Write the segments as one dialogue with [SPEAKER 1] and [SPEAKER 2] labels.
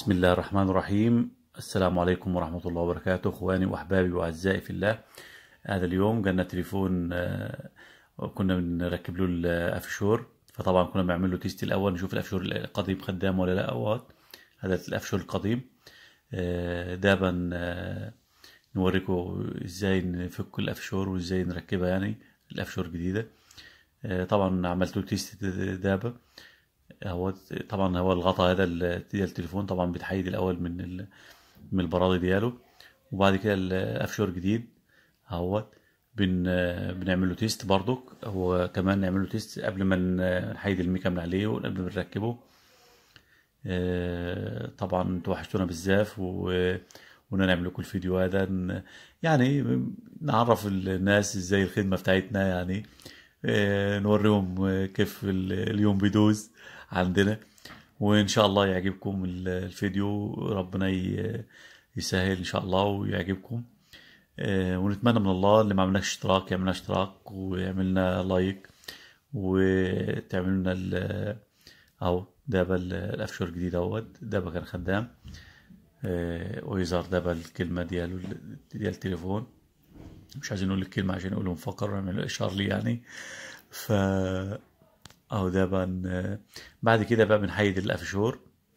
[SPEAKER 1] بسم الله الرحمن الرحيم السلام عليكم ورحمة الله وبركاته اخواني واحبابي واعزائي في الله هذا اليوم جالنا تليفون آه، كنا بنركب له الافشور فطبعا كنا بنعمل له تيست الاول نشوف الافشور القديم خدام ولا لا اهوت هذا الافشور القديم آه، دابا آه، نوريكم ازاي نفك الافشور وازاي نركبها يعني الافشور الجديدة آه، طبعا عملت له تيست دابا هو طبعا هو الغطا هذا ال- ديال التليفون طبعا بيتحيد الاول من ال... من البراغي دياله وبعد كده الافشور جديد اهوت بن بنعمل له تيست برضك هو كمان نعمل له تيست قبل ما ن- نحيد الميكا من عليه وقبل ما نركبه آه، طبعا انتوا وحشتونا بزاف و وقلنا نعمل لكم الفيديو هذا ن- يعني نعرف الناس ازاي الخدمة بتاعتنا يعني آه، نوريهم آه، كيف ال- اليوم بيدوز عندنا وان شاء الله يعجبكم ال- الفيديو ربنا ي- يسهل ان شاء الله ويعجبكم آه، ونتمنى من الله اللي ما عملناش اشتراك يعملنا اشتراك ويعملنا لايك وتعملوا لنا ال- اهو دابا ال- الافشور الجديد اهوت دابا كان خدام آه، ويظهر دابا الكلمة ديالو ديال التليفون مش عايزين نقول الكلمة عشان نقول مفكر ونعمل اشار لي يعني ف اهو دابا ن- بعد كده بقى بنحيد الافشور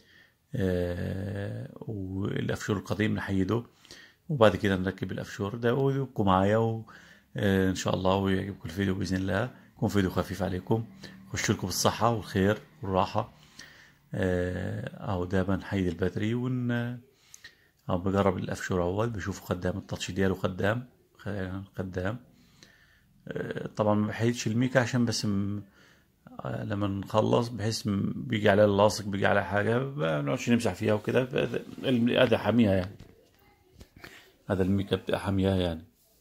[SPEAKER 1] آه، والافشور القديم نحيده وبعد كده نركب الافشور ده ويبقوا معايا وان شاء الله ويعجبكم الفيديو باذن الله يكون فيديو خفيف عليكم خشوا لكم بالصحه والخير والراحه آه، اهو ده بنحيد الباتري ون اهو بجرب الافشور اول بشوفه خدام التاتش دياله خدام خدام آه، طبعا ما بحيدش الميكا عشان بس م... آه، لما نخلص بحيث م- بيجي عليها اللاصق بيجي عليها حاجة ما نقعدش نمسح فيها وكده فهذا- الم- هذا حاميها يعني هذا الميكا بتبقى حاميها يعني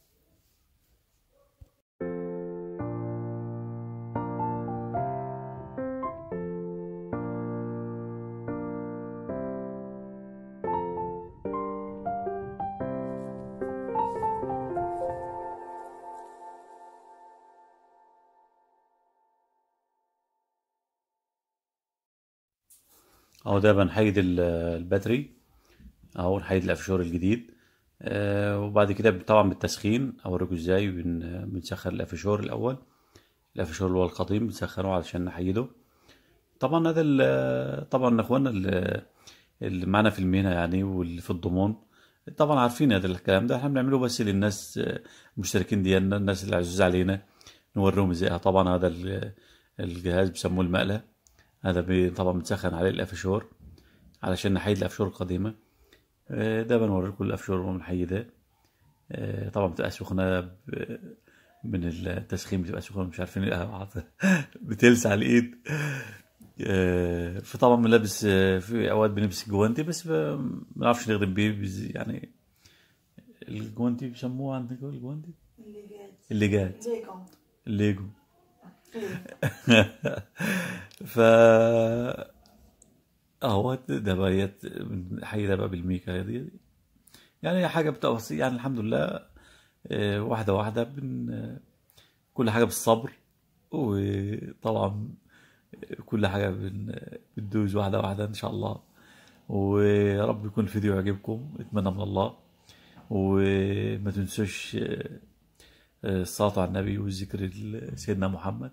[SPEAKER 1] اهو ده بنحيد ال- الباتري اهو نحيد الافشور الجديد آه وبعد كده طبعا بالتسخين اوريكم ازاي بن- بنسخن الافشور الاول الافشور اللي هو القديم بنسخنه علشان نحيده طبعا هذا ال- طبعا اخواننا ال- اللي معانا في المهنه يعني واللي في الضمان طبعا عارفين هذا الكلام ده احنا بنعمله بس للناس آه، المشتركين ديالنا الناس اللي عزوز علينا نوريهم ازاي طبعا هذا ال- الجهاز بيسموه المقله هذا بي- طبعا بنسخن عليه الافشور علشان نحيد الافشور القديمه آه، ده بنوريكم الافشور وبنحيدها آه، طبعا بتبقى سخنه ب- من التسخين بتبقى سخنه مش عارفين ايه بتلسع الايد آه، فطبعا بنلبس آه، في اوقات بنلبس جوانتي بس ب- ما بنعرفش نخدم بيه بز- يعني الجوانتي بيسموه عندكم الجوانتي
[SPEAKER 2] الليجات
[SPEAKER 1] الليجات
[SPEAKER 2] ليجون
[SPEAKER 1] الليجو
[SPEAKER 2] ليجون.
[SPEAKER 1] ف اهو ده بقى حي ده بقى بالميكا دي يعني هي حاجه بتبقى بسيطة، يعني الحمد لله آه، واحده واحده بن آه، كل حاجه بالصبر وطبعا كل حاجه بن بتدوز واحده واحده ان شاء الله ويا رب يكون الفيديو يعجبكم اتمنى من الله وما تنسوش آه، آه، الصلاة على النبي والذكر ل- سيدنا محمد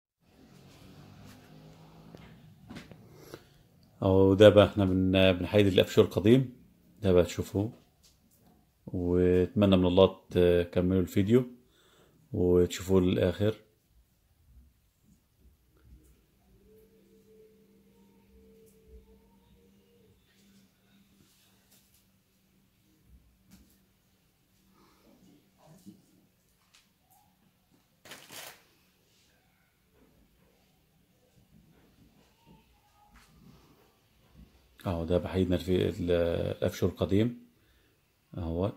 [SPEAKER 1] أو ده بقى احنا بن- بنحيد الأفشور القديم ده بقى تشوفوه واتمنى من الله تكملوا الفيديو وتشوفوه للآخر اهو ده بحيدنا في ال- الأفشور القديم اهوت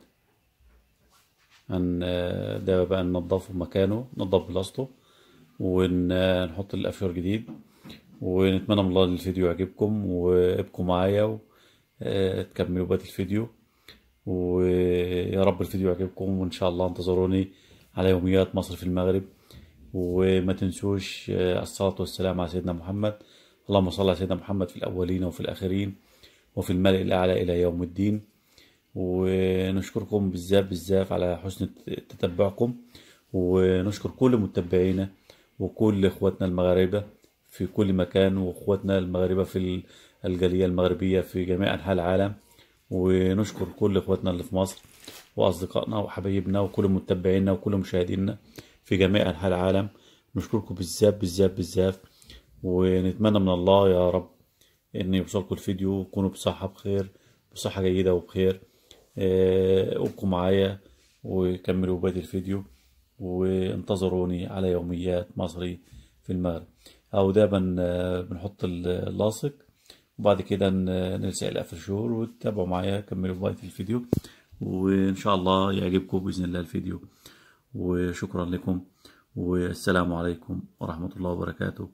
[SPEAKER 1] هن ده بقى ننضفه مكانه ننضف بلاصته ونحط الأفشور الجديد ونتمنى من الله إن الفيديو يعجبكم وابقوا معايا و... آه، تكملوا بقية الفيديو ويا رب الفيديو يعجبكم وإن شاء الله انتظروني على يوميات مصر في المغرب وما تنسوش آه، الصلاة والسلام على سيدنا محمد اللهم صل على سيدنا محمد في الأولين وفي الآخرين وفي الملأ الأعلى إلى يوم الدين ونشكركم بالذات بالذات على حسن تتبعكم ونشكر كل متبعينا وكل اخواتنا المغاربة في كل مكان واخواتنا المغاربة في الجالية المغربية في جميع أنحاء العالم ونشكر كل اخواتنا اللي في مصر واصدقائنا وحبايبنا وكل متبعينا وكل مشاهدينا في جميع انحاء العالم نشكركم بالذات بالذات بالذات ونتمنى من الله يا رب ان يوصلكم الفيديو وتكونوا بصحة بخير بصحة جيدة وبخير آه، ابقوا معايا وكملوا بقية الفيديو وانتظروني على يوميات مصري في المغرب او دايما آه، بنحط اللاصق وبعد كده نلزق الافرشور وتتابعوا معايا كملوا بقية الفيديو وإن شاء الله يعجبكم بإذن الله الفيديو وشكرا لكم والسلام عليكم ورحمة الله وبركاته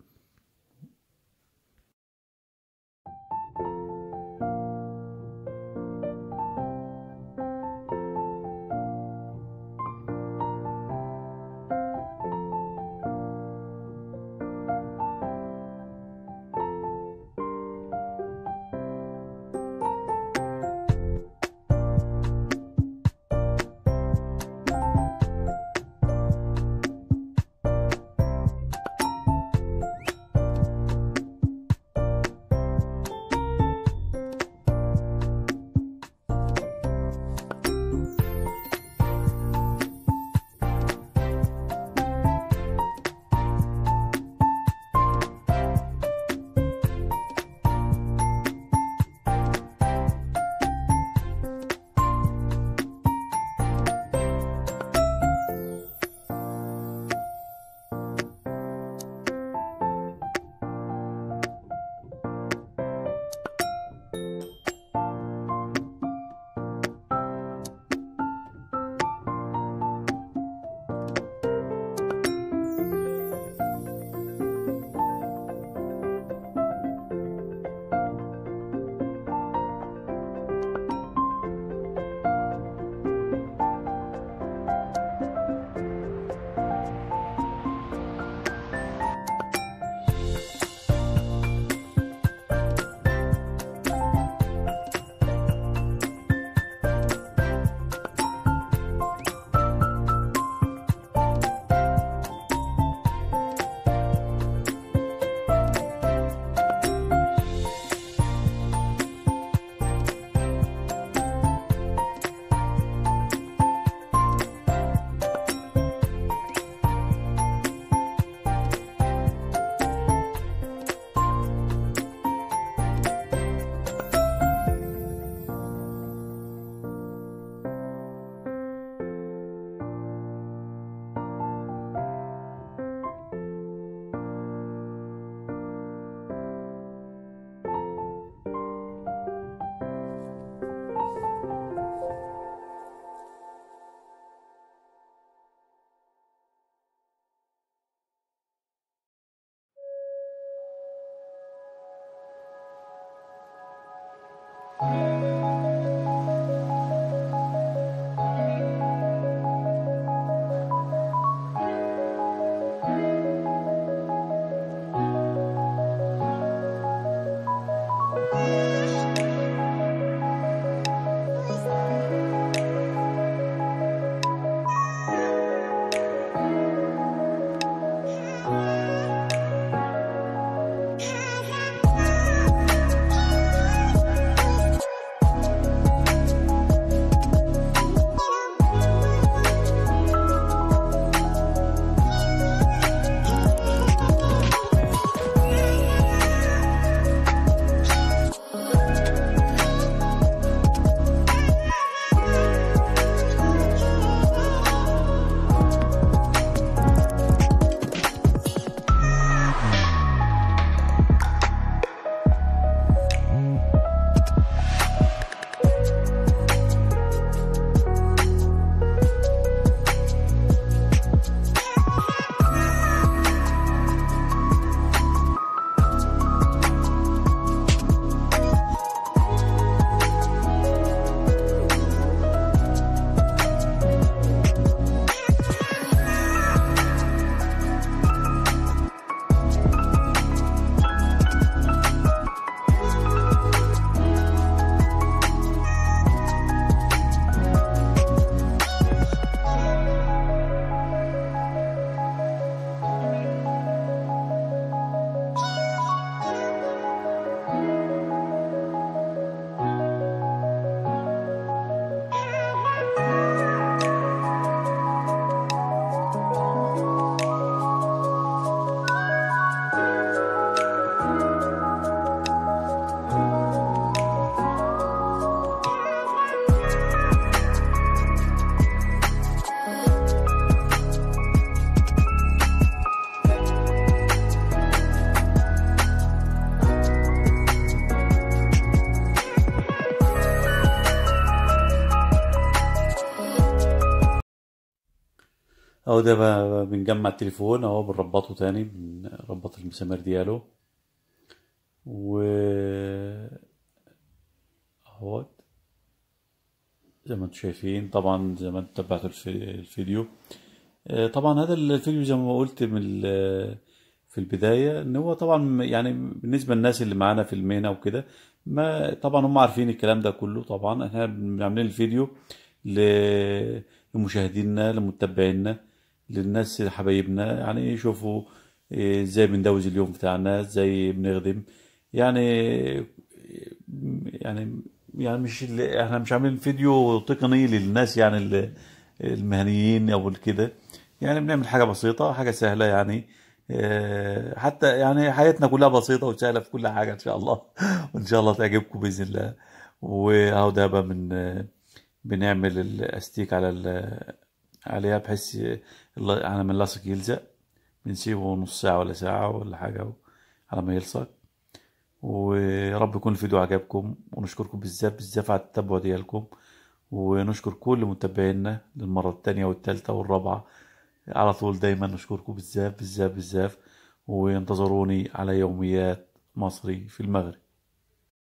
[SPEAKER 1] اهو ده بقى بنجمع التليفون اهو بنربطه تاني بنربط المسامير دياله و اهوت زي ما انتم شايفين طبعا زي ما انتم تبعتوا الف- الفيديو آه، طبعا هذا الفيديو زي ما قلت من ال- في البداية ان هو طبعا يعني بالنسبة للناس اللي معانا في المهنة وكده ما طبعا هم عارفين الكلام ده كله طبعا احنا عاملين الفيديو ل- لمشاهدينا لمتابعينا للناس حبايبنا يعني يشوفوا إيه، ازاي بندوز اليوم بتاعنا ازاي بنخدم يعني يعني يعني مش ال- احنا مش عاملين فيديو تقني للناس يعني ال- المهنيين او كده يعني بنعمل حاجة بسيطة حاجة سهلة يعني آه، حتى يعني حياتنا كلها بسيطة وسهلة في كل حاجة إن شاء الله وإن شاء الله تعجبكم بإذن الله وأهو ده بقى من بنعمل الأستيك على ال- عليها بحيث الل- على ما اللاصق يلزق بنسيبه نص ساعة ولا ساعة ولا حاجة على ما يلصق ويا رب يكون الفيديو عجبكم ونشكركم بالذات بالذات على التتبع ديالكم ونشكر كل متابعينا للمرة التانية والتالتة والرابعة على طول دايما نشكركم بالذات بالذات بالذات وانتظروني على يوميات مصري في المغرب